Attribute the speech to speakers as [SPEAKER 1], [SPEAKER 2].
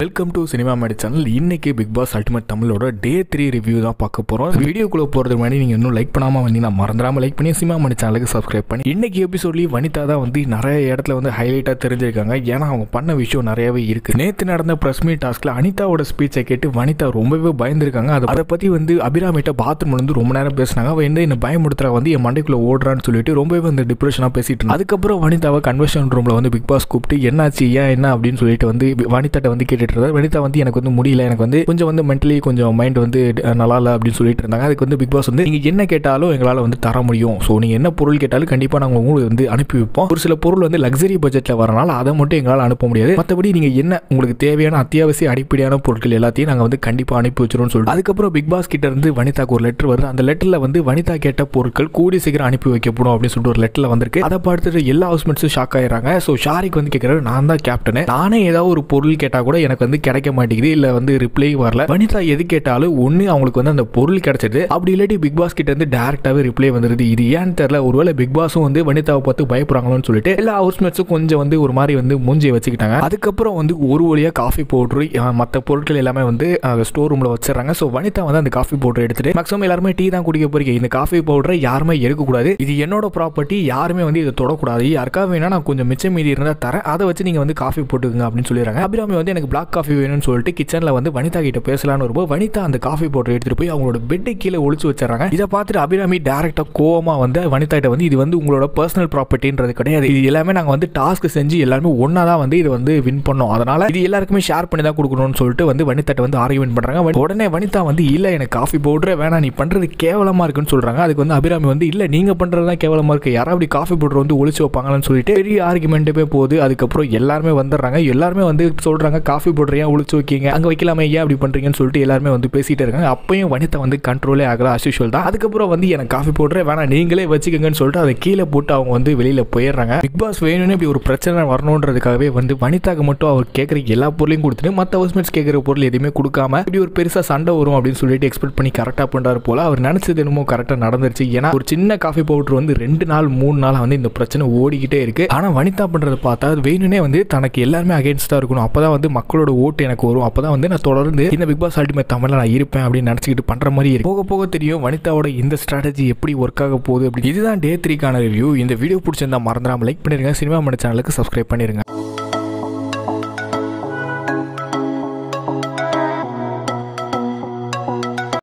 [SPEAKER 1] Welcome to cinema Maddy channel இன்னைக்கு Bigg Boss ultimate தமிழோட day three review தான் பார்க்க போகிறோம் வீடியோக்குள்ளே போகிறது முன்னாடி நீங்கள் இன்னும் லைக் பண்ணாமல் வந்தீங்கன்னா மறந்துடாமல் லைக் பண்ணி சினிமா மேடி சேனலுக்கு சப்ஸ்கிரைப் பண்ணி இன்னைக்கு எபிசோட்லேயும் வனிதா தான் வந்து நிறைய இடத்துல வந்து ஹைலைட்டாக தெரிஞ்சிருக்காங்க ஏன்னா அவங்க பண்ண விஷயம் நிறையவே இருக்குது நேற்று நடந்த ப்ரெஸ் மீட் டாஸ்க்கில் அனிதாவோட ஸ்பீச்சை கேட்டு வனிதா ரொம்பவே பயந்துருக்காங்க அதை அதை பற்றி வந்து அபிராமிட்ட பாத்ரூம் வந்து ரொம்ப நேரம் பேசினாங்க அவள் வந்து என்ன பயமுடுத்துறா வந்து என் மண்டைக்குள்ளே ஓடுறான்னு சொல்லிட்டு ரொம்பவே வந்து டிப்ரெஷனாக பேசிட்டு இருந்தா. அதுக்கப்புறம் வனிதாவை கன்வர்ஷன் ரூமில் வந்து பிக் பாஸ் கூப்பிட்டு என்னாச்சு ஏன் என்ன அப்படின்னு சொல்லிட்டு வந்து வனிதாட்ட வந்து கேட்டுட்டு இருந்தார் வனிதா வந்து எனக்கு வந்து முடியல எனக்கு வந்து கொஞ்சம் வந்து மென்டலி கொஞ்சம் மைண்ட் வந்து அஹ், நல்லா இல்லை அப்படின்னு சொல்லிட்டு இருந்தாங்க அதுக்கு வந்து பிக் பாஸ் வந்து நீங்கள் என்ன கேட்டாலும் எங்களால் வந்து தர முடியும் ஸோ நீங்கள் என்ன பொருள் கேட்டாலும் கண்டிப்பாக நாங்கள் உங்களுக்கு வந்து அனுப்பி வைப்போம் ஒரு சில பொருள் வந்து லக்ஸரி பட்ஜெட்டில் வரனால அதை மட்டும் எங்களால் அனுப்ப முடியாது மற்றபடி நீங்கள் என்ன உங்களுக்கு தேவையான அத்தியாவசிய அடிப்படையான பொருட்கள் எல்லாத்தையும் நாங்கள் வந்து கண்டிப்பாக அனுப்பி வச்சிருவோம்னு சொல்லிட்டு அதுக்கப்புறம் பிக் பாஸ் கிட்ட இருந்து வனிதாக்கு ஒரு லெட்டர் வருது அந்த லெட்டரில் வந்து வனிதா கேட்ட பொருட்கள் கூடி சீக்கிரம் அனுப்பி வைக்கப்படும் அப்படின்னு சொல்லிட்டு ஒரு லெட்டரில் வந்திருக்கு அதை பார்த்துட்டு எல்லா ஹவுஸ்மேட்ஸும் ஷாக் ஆயிடுறாங்க ஸோ ஷாரிக் வந்து கேட்குறாரு நான் தான் கேப்டனு நானே ஏதாவது ஒரு பொருள் கேட்டால் கூட எனக்கு வந்து கிடைக்க மாட்டேங்குது இல்லை வந்து ரிப்ளை வரல வனிதா எது கேட்டாலும் ஒன்று அவங்களுக்கு வந்து அந்த பொருள் கிடைச்சது அப்படி இல்லாட்டி பிக் பாஸ் கிட்ட இருந்து டேரெக்டாகவே ரிப்ளை வந்துருது இது ஏன்னு தெரியல ஒருவேளை பிக் பாஸும் வந்து வனிதாவை பார்த்து பயப்படுறாங்களோன்னு சொல்லிட்டு எல்லா ஹவுஸ்மேட்ஸும் கொஞ்சம் வந்து ஒரு மாதிரி வந்து மூஞ்சியை வச்சுக்கிட்டாங்க அதுக்கப்புறம் வந்து ஒரு வழியாக காஃபி பவுட்ரு மற்ற பொருட்கள் எல்லாமே வந்து ஸ்டோர் ரூமில் வச்சிடறாங்க ஸோ வனிதா வந்து அந்த காஃபி பவுடர் எடுத்துட்டு மேக்ஸிமம் எல்லாருமே டீ தான் குடிக்க போறீங்க இந்த காஃபி பவுடரை யாருமே எடுக்கக்கூடாது இது என்னோட ப்ராப்பர்ட்டி யாருமே வந்து இதை தொடக்கூடாது யாருக்கா வேணா நான் கொஞ்சம் மிச்சம் மீதி இருந்தால் தரேன் அதை வச்சு நீங்கள் வந்து காஃபி போட்டுக்கங்க அப்படின்னு சொல்லிடுறாங்க அபிராமி வந்து எனக்கு பிளாக் காஃபி வேணும்னு சொல்லிட்டு கிச்சனில் வந்து வனிதா கிட்ட பேசலாம்னு வரும்போது வனிதா அந்த காஃபி பவுடர் எடுத்துட்டு போய் அவங்களோட பெட்டு கீழே ஒளிச்சு வச்சிடறாங்க இதை பார்த்துட்டு அபிராமி டேரக்டாக கோவமா வந்து வனிதா கிட்ட வந்து இது வந்து உங்களோட பர்சனல் ப்ராப்பர்ட்டின்றது கிடையாது இது எல்லாமே நாங்கள் வந்து டாஸ்க் செஞ்சு எல்லாருமே ஒன்றா தான் வந்து இது வந்து வின் பண்ணோம் அதனால இது எல்லாருக்குமே ஷேர் பண்ணி தான் கொடுக்கணும்னு சொல்லிட்டு வந்து வனிதாட்ட வந்து ஆர்குமெண்ட் பண்ணுறாங்க உடனே வனிதா வந்து இல்லை எனக்கு காஃபி பவுடரே வேணாம் நீ பண்ணுறது கேவலமாக இருக்குன்னு சொல்கிறாங்க அதுக்கு வந்து அபிராமி வந்து இல்லை நீங்கள் பண்ணுறது தான் கேவலமாக இருக்குது யாராவது அப்படி காஃபி பவுடர் வந்து ஒளிச்சு வைப்பாங்கன்னு சொல்லிட்டு பெரிய ஆர்குமெண்ட்டுமே போகுது அதுக்கப்புறம் எல்லாருமே வந்துடுறாங்க எல்லாருமே வந்து சொல்கிறாங்க காஃபி பவுடர் ஏன் ஒளிச்சு வைக்கீங்க அங்கே வைக்கலாமே ஏன் அப்படி பண்ணுறீங்கன்னு சொல்லிட்டு எல்லாருமே வந்து பேசிட்டு இருக்காங்க அப்பயும் வனிதா வந்து கண்ட்ரோலே ஆகல அஸ்யூஷுவல் தான் அதுக்கப்புறம் வந்து எனக்கு காஃபி பவுடரே வேணாம் நீங்களே வச்சுக்கோங்கன்னு சொல்லிட்டு அதை கீழே போட்டு அவங்க வந்து வெளியில் போயிடுறாங்க பிக் பாஸ் வேணும்னு இப்படி ஒரு பிரச்சனை வரணுன்றதுக்காகவே வந்து வனிதாக்கு மட்டும் அவர் கேட்குற எல்லா பொருளையும் கொடுத்துட்டு மற்ற ஹவுஸ்மேட்ஸ் கேட்குற பொருள் எதுவுமே கொடுக்காம இப்படி ஒரு பெருசாக சண்டை வரும் அப்படின்னு சொல்லிட்டு எக்ஸ்பெக்ட் பண்ணி கரெக்டாக பண்ணுறாரு போல அவர் நினச்சது என்னமோ கரெக்டாக நடந்துருச்சு ஏன்னா ஒரு சின்ன காஃபி பவுடர் வந்து ரெண்டு நாள் மூணு நாள் வந்து இந்த பிரச்சனை ஓடிக்கிட்டே இருக்கு ஆனால் வனிதா பண்ணுறத பார்த்தா அது வேணும்னே வந்து தனக்கு எல்லாருமே அகேன்ஸ்டாக இருக்கணும் அப்போ தான் வந்து மக்களோட ஓட்டு எனக்கு வரும் அப்போ தான் வந்து நான் தொடர்ந்து இந்த பிக் பாஸ் அல்டிமேட் தமிழில் நான் இருப்பேன் அப்படின்னு நினச்சிக்கிட்டு பண்ணுற மாதிரி இருக்கு போக போக தெரியும் வனிதாவோட இந்த ஸ்ட்ராட்டஜி எப்படி ஒர்க் ஆக போகுது அப்படி இதுதான் டே த்ரீக்கான ரிவ்யூ இந்த வீடியோ பிடிச்சிருந்தா மறந்துடாம லைக் பண்ணிருங்க சினிமா மன சேனலுக்கு சப்ஸ்கிரைப் பண்ணிருங்க